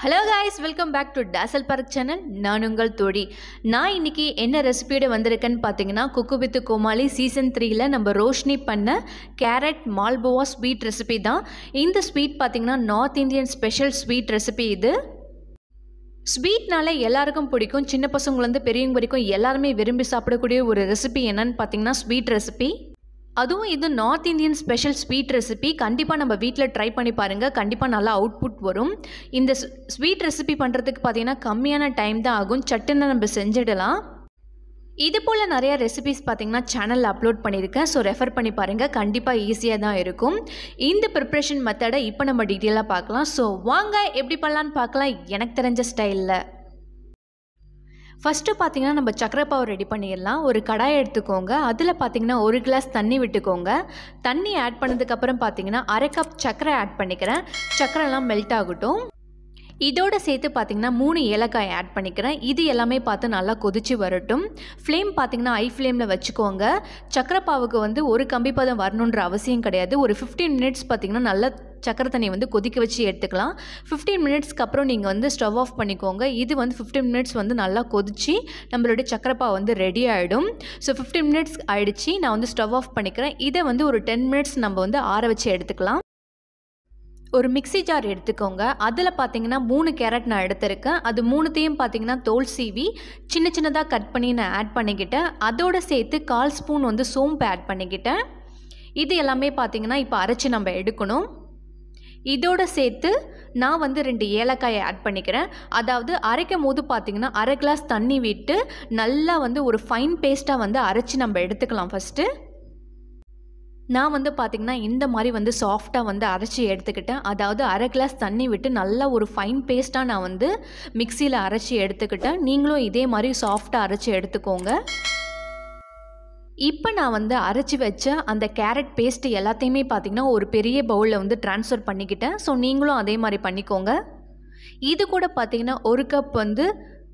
hello guys welcome back to டாசல் park channel நான் உங்கள் தோழி நான் இன்னைக்கு என்ன ரெசிபியோட வந்திருக்கேன்னு பார்த்தீங்கன்னா குக்கு வித்து கோமாளி சீசன் த்ரீல நம்ம ரோஷினி பண்ண கேரட் மால்போவா ஸ்வீட் ரெசிபி தான் இந்த ஸ்வீட் பார்த்தீங்கன்னா north Indian special sweet recipe இது ஸ்வீட்னால எல்லாருக்கும் பிடிக்கும் சின்ன பசங்கள்லேருந்து பெரியவங்க வரைக்கும் எல்லாருமே விரும்பி சாப்பிடக்கூடிய ஒரு ரெசிபி என்னன்னு பார்த்தீங்கன்னா ஸ்வீட் ரெசிபி அதுவும் இது north Indian special sweet recipe கண்டிப்பாக நம்ம வீட்டில் ட்ரை பண்ணி பாருங்கள் கண்டிப்பாக நல்லா அவுட்புட் வரும் இந்த ஸ்வீட் ரெசிபி பண்ணுறதுக்கு பார்த்தீங்கன்னா கம்மியான டைம் தான் ஆகும் சட்டுன்னு நம்ம செஞ்சிடலாம் இது போல் நிறைய ரெசிபிஸ் பார்த்தீங்கன்னா சேனலில் அப்லோட் பண்ணியிருக்கேன் ஸோ ரெஃபர் பண்ணி பாருங்கள் கண்டிப்பாக ஈஸியாக தான் இருக்கும் இந்த ப்ரிப்ரேஷன் மெத்தடை இப்போ நம்ம டீட்டெயிலாக பார்க்கலாம் ஸோ வாங்க எப்படி பண்ணலான்னு பார்க்கலாம் எனக்கு தெரிஞ்ச ஸ்டைலில் ஃபஸ்ட்டு பார்த்தீங்கன்னா நம்ம சக்கரை பாவு ரெடி பண்ணிடலாம் ஒரு கடாய் எடுத்துக்கோங்க அதில் பார்த்தீங்கன்னா ஒரு கிளாஸ் தண்ணி விட்டுக்கோங்க தண்ணி ஆட் பண்ணதுக்கப்புறம் பார்த்தீங்கன்னா அரை கப் சக்கரை ஆட் பண்ணிக்கிறேன் சக்கரைலாம் மெல்ட் ஆகட்டும் இதோட சேர்த்து பார்த்தீங்கன்னா மூணு ஏலக்காய் ஆட் பண்ணிக்கிறேன் இது எல்லாமே பார்த்து நல்லா கொதிச்சு வரட்டும் ஃப்ளேம் பார்த்தீங்கன்னா ஐ ஃப்ளேமில் வச்சுக்கோங்க சக்கரை பாவுக்கு வந்து ஒரு கம்பி பதம் வரணுன்ற அவசியம் கிடையாது ஒரு ஃபிஃப்டீன் மினிட்ஸ் பார்த்தீங்கன்னா நல்லா சக்கரை தண்ணி வந்து கொதிக்க வச்சு எடுத்துக்கலாம் ஃபிஃப்டீன் மினிட்ஸ்க்கு அப்புறம் நீங்கள் வந்து ஸ்டவ் ஆஃப் பண்ணிக்கோங்க இது வந்து ஃபிஃப்டீன் மினிட்ஸ் வந்து நல்லா கொதிச்சு நம்மளுடைய சக்கரைப்பா வந்து ரெடி ஆகிடும் ஸோ ஃபிஃப்டீன் மினிட்ஸ் ஆகிடுச்சு நான் வந்து ஸ்டவ் ஆஃப் பண்ணிக்கிறேன் இதை வந்து ஒரு டென் மினிட்ஸ் நம்ம வந்து ஆற வச்சு எடுத்துக்கலாம் ஒரு மிக்சி ஜார் எடுத்துக்கோங்க அதில் பார்த்தீங்கன்னா மூணு கேரட் நான் எடுத்திருக்கேன் அது மூணுத்தையும் பார்த்தீங்கன்னா தோல் சீவி சின்ன சின்னதாக கட் பண்ணி நான் ஆட் பண்ணிக்கிட்டேன் அதோடு சேர்த்து கால் ஸ்பூன் வந்து சோம்பு ஆட் பண்ணிக்கிட்டேன் இது எல்லாமே பார்த்தீங்கன்னா இப்போ அரைச்சி நம்ம எடுக்கணும் இதோட சேர்த்து நான் வந்து ரெண்டு ஏலக்காயை ஆட் பண்ணிக்கிறேன் அதாவது அரைக்கும் போது பார்த்தீங்கன்னா அரை கிளாஸ் தண்ணி விட்டு நல்லா வந்து ஒரு ஃபைன் பேஸ்ட்டாக வந்து அரைச்சி நம்ம எடுத்துக்கலாம் ஃபஸ்ட்டு நான் வந்து பார்த்திங்கன்னா இந்த மாதிரி வந்து சாஃப்டாக வந்து அரைச்சி எடுத்துக்கிட்டேன் அதாவது அரை கிளாஸ் தண்ணி விட்டு நல்லா ஒரு ஃபைன் பேஸ்ட்டாக நான் வந்து மிக்சியில் அரைச்சி எடுத்துக்கிட்டேன் நீங்களும் இதே மாதிரி சாஃப்டாக அரைச்சி எடுத்துக்கோங்க இப்போ நான் வந்து அரைச்சி வச்ச அந்த கேரட் பேஸ்ட் எல்லாத்தையுமே பார்த்திங்கன்னா ஒரு பெரிய பவுலில் வந்து ட்ரான்ஸ்ஃபர் பண்ணிக்கிட்டேன் ஸோ நீங்களும் அதே மாதிரி பண்ணிக்கோங்க இது கூட பார்த்திங்கன்னா ஒரு கப் வந்து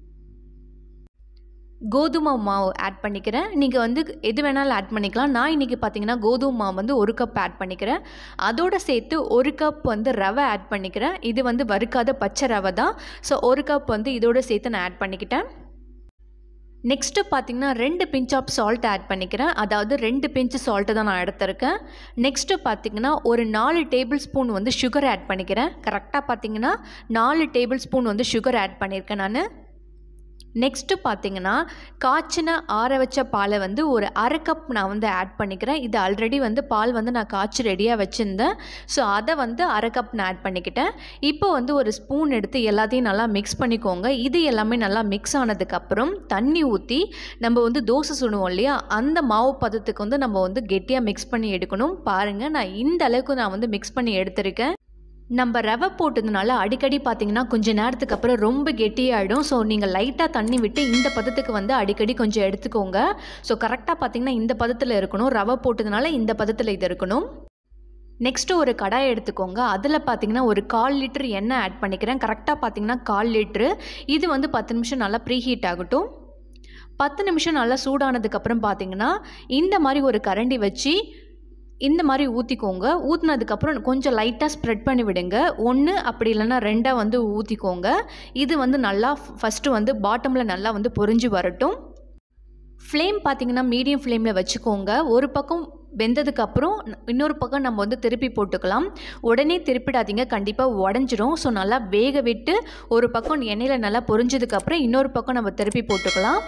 கோதுமை மாவு ஆட் பண்ணிக்கிறேன் நீங்கள் வந்து எது வேணாலும் ஆட் பண்ணிக்கலாம் நான் இன்றைக்கி பார்த்தீங்கன்னா கோதுமை மாவு வந்து ஒரு கப் ஆட் பண்ணிக்கிறேன் அதோடு சேர்த்து ஒரு கப் வந்து ரவை ஆட் பண்ணிக்கிறேன் இது வந்து வறுக்காத பச்சை ரவை தான் ஸோ ஒரு கப் வந்து இதோடு சேர்த்து நான் ஆட் பண்ணிக்கிட்டேன் நெக்ஸ்ட்டு பார்த்தீங்கன்னா ரெண்டு பிஞ்ச் ஆஃப் சால்ட் ஆட் பண்ணிக்கிறேன் அதாவது ரெண்டு பிஞ்ச் சால்ட்டு தான் நான் எடுத்திருக்கேன் நெக்ஸ்ட்டு பார்த்தீங்கன்னா ஒரு நாலு டேபிள் ஸ்பூன் வந்து சுகர் ஆட் பண்ணிக்கிறேன் கரெக்டாக பார்த்தீங்கன்னா நாலு டேபிள் ஸ்பூன் வந்து சுகர் ஆட் பண்ணியிருக்கேன் நான் நெக்ஸ்ட்டு பார்த்தீங்கன்னா காய்ச்சின ஆற வச்ச பாலை வந்து ஒரு அரை கப் நான் வந்து ஆட் பண்ணிக்கிறேன் இது ஆல்ரெடி வந்து பால் வந்து நான் காய்ச்சி ரெடியாக வச்சுருந்தேன் ஸோ அதை வந்து அரை கப் நான் ஆட் பண்ணிக்கிட்டேன் இப்போ வந்து ஒரு ஸ்பூன் எடுத்து எல்லாத்தையும் நல்லா மிக்ஸ் பண்ணிக்கோங்க இது எல்லாமே நல்லா மிக்ஸ் ஆனதுக்கப்புறம் தண்ணி ஊற்றி நம்ம வந்து தோசை சுடுவோம் இல்லையா அந்த மாவு பதத்துக்கு வந்து நம்ம வந்து கெட்டியாக மிக்ஸ் பண்ணி எடுக்கணும் பாருங்கள் நான் இந்த அளவுக்கு நான் வந்து மிக்ஸ் பண்ணி எடுத்திருக்கேன் நம்ம ரவை போட்டதுனால அடிக்கடி பார்த்தீங்கன்னா கொஞ்சம் நேரத்துக்கு அப்புறம் ரொம்ப கெட்டியாகிடும் ஸோ நீங்கள் லைட்டாக தண்ணி விட்டு இந்த பதத்துக்கு வந்து அடிக்கடி கொஞ்சம் எடுத்துக்கோங்க ஸோ கரெக்டாக பார்த்தீங்கன்னா இந்த பதத்தில் இருக்கணும் ரவை போட்டதுனால இந்த பதத்தில் இது இருக்கணும் நெக்ஸ்ட்டு ஒரு கடாய் எடுத்துக்கோங்க அதில் பார்த்தீங்கன்னா ஒரு கால் லிட்டர் எண்ணெய் ஆட் பண்ணிக்கிறேன் கரெக்டாக பார்த்தீங்கன்னா கால் லிட்ரு இது வந்து பத்து நிமிஷம் நல்லா ப்ரீ ஹீட் ஆகட்டும் பத்து நிமிஷம் நல்லா சூடானதுக்கப்புறம் பார்த்தீங்கன்னா இந்த மாதிரி ஒரு கரண்டி வச்சு இந்த மாதிரி ஊற்றிக்கோங்க ஊற்றினதுக்கப்புறம் கொஞ்சம் லைட்டாக ஸ்ப்ரெட் பண்ணி விடுங்க ஒன்று அப்படி இல்லைன்னா ரெண்டாக வந்து ஊற்றிக்கோங்க இது வந்து நல்லா ஃபஸ்ட்டு வந்து பாட்டமில் நல்லா வந்து பொறிஞ்சு வரட்டும் ஃப்ளேம் பார்த்தீங்கன்னா மீடியம் ஃப்ளேமில் வச்சுக்கோங்க ஒரு பக்கம் வெந்ததுக்கப்புறம் இன்னொரு பக்கம் நம்ம வந்து திருப்பி போட்டுக்கலாம் உடனே திருப்பிடாதீங்க கண்டிப்பாக உடஞ்சிரும் ஸோ நல்லா வேக விட்டு ஒரு பக்கம் எண்ணெயில் நல்லா பொரிஞ்சதுக்கப்புறம் இன்னொரு பக்கம் நம்ம திருப்பி போட்டுக்கலாம்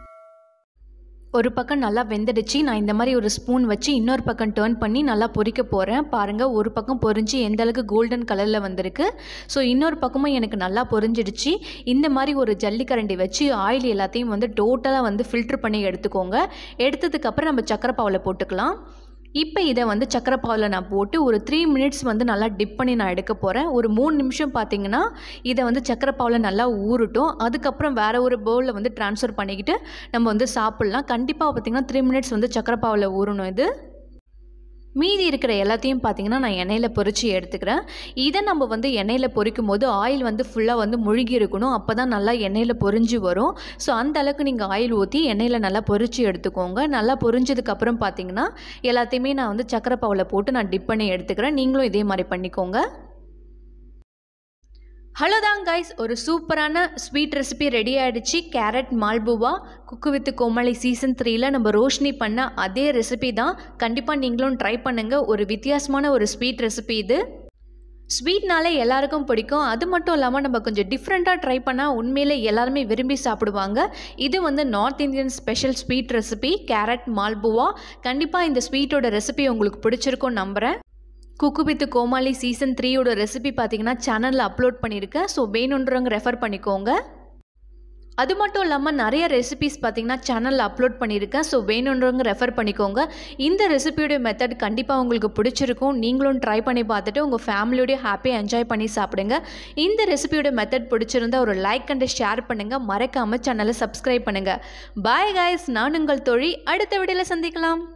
ஒரு பக்கம் நல்லா வெந்துடுச்சு நான் இந்த மாதிரி ஒரு ஸ்பூன் வச்சு இன்னொரு பக்கம் டேர்ன் பண்ணி நல்லா பொரிக்க போகிறேன் பாருங்கள் ஒரு பக்கம் பொரிஞ்சு எந்த அளவுக்கு கோல்டன் கலரில் வந்திருக்கு ஸோ இன்னொரு பக்கமும் எனக்கு நல்லா பொரிஞ்சிடுச்சு இந்த மாதிரி ஒரு ஜல்லிக்கரண்டி வச்சு ஆயில் எல்லாத்தையும் வந்து டோட்டலாக வந்து ஃபில்ட்ரு பண்ணி எடுத்துக்கோங்க எடுத்ததுக்கப்புறம் நம்ம சக்கரை பாவில் போட்டுக்கலாம் இப்போ இதை வந்து சக்கரை பாவில் நான் போட்டு ஒரு த்ரீ மினிட்ஸ் வந்து நல்லா டிப் பண்ணி நான் எடுக்க போகிறேன் ஒரு மூணு நிமிஷம் பார்த்தீங்கன்னா இதை வந்து சக்கரை பாவில் நல்லா ஊறட்டும் அதுக்கப்புறம் வேறு ஒரு பவுலில் வந்து ட்ரான்ஸ்ஃபர் பண்ணிக்கிட்டு நம்ம வந்து சாப்பிட்லாம் கண்டிப்பாக பார்த்திங்கன்னா த்ரீ மினிட்ஸ் வந்து சக்கரை பாவில் ஊறணும் இது மீதி இருக்கிற எல்லாத்தையும் பார்த்தீங்கன்னா நான் எண்ணெயில் பொரிச்சு எடுத்துக்கிறேன் இதை நம்ம வந்து எண்ணெயில் பொரிக்கும் போது ஆயில் வந்து ஃபுல்லாக வந்து முழுகி இருக்கணும் அப்போ தான் நல்லா எண்ணெயில் பொரிஞ்சு வரும் ஸோ அந்த அளவுக்கு நீங்கள் ஆயில் ஊற்றி எண்ணெயில் நல்லா பொரிச்சு எடுத்துக்கோங்க நல்லா பொரிஞ்சதுக்கப்புறம் பார்த்தீங்கன்னா எல்லாத்தையுமே நான் வந்து சக்கரை பாவில் போட்டு நான் டிப் பண்ணி எடுத்துக்கிறேன் நீங்களும் இதே மாதிரி பண்ணிக்கோங்க ஹலோ தான் கைஸ் ஒரு சூப்பரான ஸ்வீட் ரெசிபி ரெடி ஆகிடுச்சு carrot malpua cook with Komali season த்ரீல நம்ம ரோஷினி பண்ண அதே ரெசிபி தான் கண்டிப்பாக நீங்களும் ட்ரை பண்ணுங்கள் ஒரு வித்தியாசமான ஒரு ஸ்வீட் ரெசிபி இது ஸ்வீட்னாலே எல்லாருக்கும் பிடிக்கும் அது மட்டும் இல்லாமல் நம்ம கொஞ்சம் டிஃப்ரெண்ட்டாக ட்ரை பண்ணால் உண்மையிலே எல்லாருமே விரும்பி சாப்பிடுவாங்க இது வந்து north Indian special sweet recipe carrot malpua கண்டிப்பாக இந்த ஸ்வீட்டோட ரெசிபி உங்களுக்கு பிடிச்சிருக்கும் நம்புகிறேன் குக்கு வித் கோமாளி சீசன் த்ரீயோட ரெசிபி பார்த்தீங்கன்னா சேனலில் அப்லோட் பண்ணியிருக்கேன் ஸோ வேணுன்றவங்க ரெஃபர் பண்ணிக்கோங்க அது மட்டும் இல்லாமல் நிறைய ரெசிபிஸ் பார்த்தீங்கன்னா சேனலில் அப்லோட் பண்ணியிருக்கேன் ஸோ வேணுன்றவங்க ரெஃபர் பண்ணிக்கோங்க இந்த ரெசிபியோட மெத்தட் கண்டிப்பாக உங்களுக்கு பிடிச்சிருக்கும் நீங்களும் ட்ரை பண்ணி பார்த்துட்டு உங்கள் ஃபேமிலியோடய ஹாப்பியாக என்ஜாய் பண்ணி சாப்பிடுங்க இந்த ரெசிபியோட மெத்தட் பிடிச்சிருந்தா ஒரு லைக் அண்ட் ஷேர் பண்ணுங்கள் மறக்காமல் சேனலை சப்ஸ்கிரைப் பண்ணுங்கள் பாய் காய்ஸ் நான் உங்கள் தொழி அடுத்த வீடியோவில் சந்திக்கலாம்